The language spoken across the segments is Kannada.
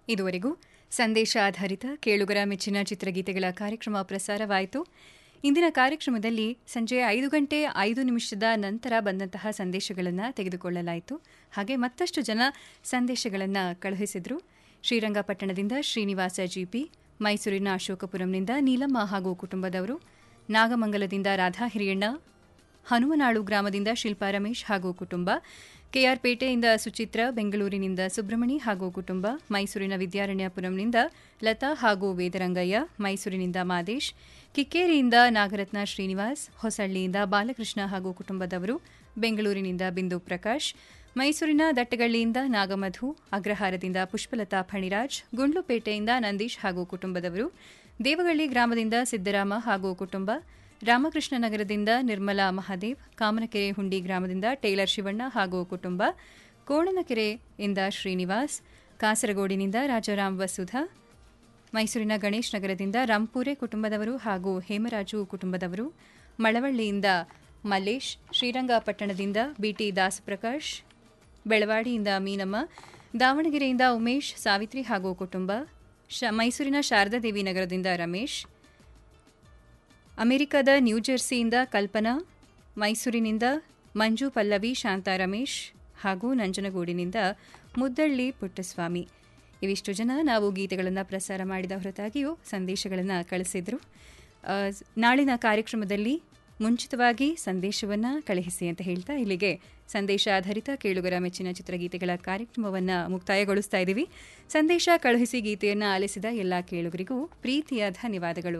ಇದುವರೆಗೂ ಸಂದೇಶ ಆಧಾರಿತ ಕೇಳುಗರ ಮೆಚ್ಚಿನ ಚಿತ್ರಗೀತೆಗಳ ಕಾರ್ಯಕ್ರಮ ಪ್ರಸಾರವಾಯಿತು ಇಂದಿನ ಕಾರ್ಯಕ್ರಮದಲ್ಲಿ ಸಂಜೆ ಐದು ಗಂಟೆ ಐದು ನಿಮಿಷದ ನಂತರ ಬಂದಂತಹ ಸಂದೇಶಗಳನ್ನು ತೆಗೆದುಕೊಳ್ಳಲಾಯಿತು ಹಾಗೆ ಮತ್ತಷ್ಟು ಜನ ಸಂದೇಶಗಳನ್ನು ಕಳುಹಿಸಿದರು ಶ್ರೀರಂಗಪಟ್ಟಣದಿಂದ ಶ್ರೀನಿವಾಸ ಜಿಪಿ ಮೈಸೂರಿನ ಅಶೋಕಪುರಂನಿಂದ ನೀಲಮ್ಮ ಹಾಗೂ ಕುಟುಂಬದವರು ನಾಗಮಂಗಲದಿಂದ ರಾಧಾ ಹಿರಿಯಣ್ಣ ಹನುಮನಾಳು ಗ್ರಾಮದಿಂದ ಶಿಲ್ಪಾ ರಮೇಶ್ ಹಾಗೂ ಕುಟುಂಬ ಕೆಆರ್ ಪೇಟೆಯಿಂದ ಸುಚಿತ್ರ ಬೆಂಗಳೂರಿನಿಂದ ಸುಬ್ರಮಣಿ ಹಾಗೂ ಕುಟುಂಬ ಮೈಸೂರಿನ ವಿದ್ಯಾರಣ್ಯಪುರಂನಿಂದ ಲತಾ ಹಾಗೂ ವೇದರಂಗಯ್ಯ ಮೈಸೂರಿನಿಂದ ಮಾದೇಶ್ ಕಿಕ್ಕೇರಿಯಿಂದ ನಾಗರತ್ನ ಶ್ರೀನಿವಾಸ್ ಹೊಸಳ್ಳಿಯಿಂದ ಬಾಲಕೃಷ್ಣ ಹಾಗೂ ಕುಟುಂಬದವರು ಬೆಂಗಳೂರಿನಿಂದ ಬಿಂದು ಪ್ರಕಾಶ್ ಮೈಸೂರಿನ ದಟ್ಟಗಳ್ಳಿಯಿಂದ ನಾಗಮಧು ಅಗ್ರಹಾರದಿಂದ ಪುಷ್ಪಲತಾ ಫಣಿರಾಜ್ ಗುಂಡ್ಲುಪೇಟೆಯಿಂದ ನಂದೀಶ್ ಹಾಗೂ ಕುಟುಂಬದವರು ದೇವಗಳ್ಳಿ ಗ್ರಾಮದಿಂದ ಸಿದ್ದರಾಮ ಹಾಗೂ ಕುಟುಂಬ ರಾಮಕೃಷ್ಣ ನಗರದಿಂದ ನಿರ್ಮಲಾ ಮಹಾದೇವ್ ಕಾಮನಕೆರೆ ಹುಂಡಿ ಗ್ರಾಮದಿಂದ ಟೇಲರ್ ಶಿವಣ್ಣ ಹಾಗೂ ಕುಟುಂಬ ಕೋಣನಕೆರೆಯಿಂದ ಶ್ರೀನಿವಾಸ್ ಕಾಸರಗೋಡಿನಿಂದ ರಾಜಾರಾಮ್ ವಸುಧಾ ಮೈಸೂರಿನ ಗಣೇಶ್ ನಗರದಿಂದ ರಂಪೂರೆ ಕುಟುಂಬದವರು ಹಾಗೂ ಹೇಮರಾಜು ಕುಟುಂಬದವರು ಮಳವಳ್ಳಿಯಿಂದ ಮಲ್ಲೇಶ್ ಶ್ರೀರಂಗಪಟ್ಟಣದಿಂದ ಬಿಟಿ ದಾಸಪ್ರಕಾಶ್ ಬೆಳವಾಡಿಯಿಂದ ಮೀನಮ್ಮ ದಾವಣಗೆರೆಯಿಂದ ಉಮೇಶ್ ಸಾವಿತ್ರಿ ಹಾಗೂ ಕುಟುಂಬ ಶ ಮೈಸೂರಿನ ಶಾರದಾದೇವಿ ನಗರದಿಂದ ರಮೇಶ್ ಅಮೆರಿಕದ ನ್ಯೂಜೆರ್ಸಿಯಿಂದ ಕಲ್ಪನಾ ಮೈಸೂರಿನಿಂದ ಮಂಜು ಪಲ್ಲವಿ ಶಾಂತಾ ರಮೇಶ್ ಹಾಗೂ ನಂಜನಗೂಡಿನಿಂದ ಮುದ್ದಳ್ಳಿ ಪುಟ್ಟಸ್ವಾಮಿ ಇವಿಷ್ಟು ಜನ ನಾವು ಗೀತೆಗಳನ್ನು ಪ್ರಸಾರ ಮಾಡಿದ ಹೊರತಾಗಿಯೂ ಸಂದೇಶಗಳನ್ನು ಕಳಿಸಿದ್ರು ಆ, ನಾಳಿನ ಕಾರ್ಯಕ್ರಮದಲ್ಲಿ ಮುಂಚಿತವಾಗಿ ಸಂದೇಶವನ್ನು ಕಳುಹಿಸಿ ಅಂತ ಹೇಳ್ತಾ ಇಲ್ಲಿಗೆ ಸಂದೇಶ ಆಧಾರಿತ ಕೇಳುಗರ ಮೆಚ್ಚಿನ ಚಿತ್ರಗೀತೆಗಳ ಕಾರ್ಯಕ್ರಮವನ್ನು ಮುಕ್ತಾಯಗೊಳಿಸ್ತಾ ಇದ್ದೀವಿ ಸಂದೇಶ ಕಳುಹಿಸಿ ಗೀತೆಯನ್ನು ಆಲಿಸಿದ ಎಲ್ಲ ಕೇಳುಗರಿಗೂ ಪ್ರೀತಿಯ ಧನ್ಯವಾದಗಳು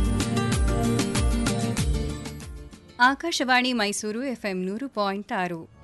ಆಕಾಶವಾಣಿ ಮೈಸೂರು ಎಫ್ಎಂ ನೂರು ಪಾಯಿಂಟ್ ಆರು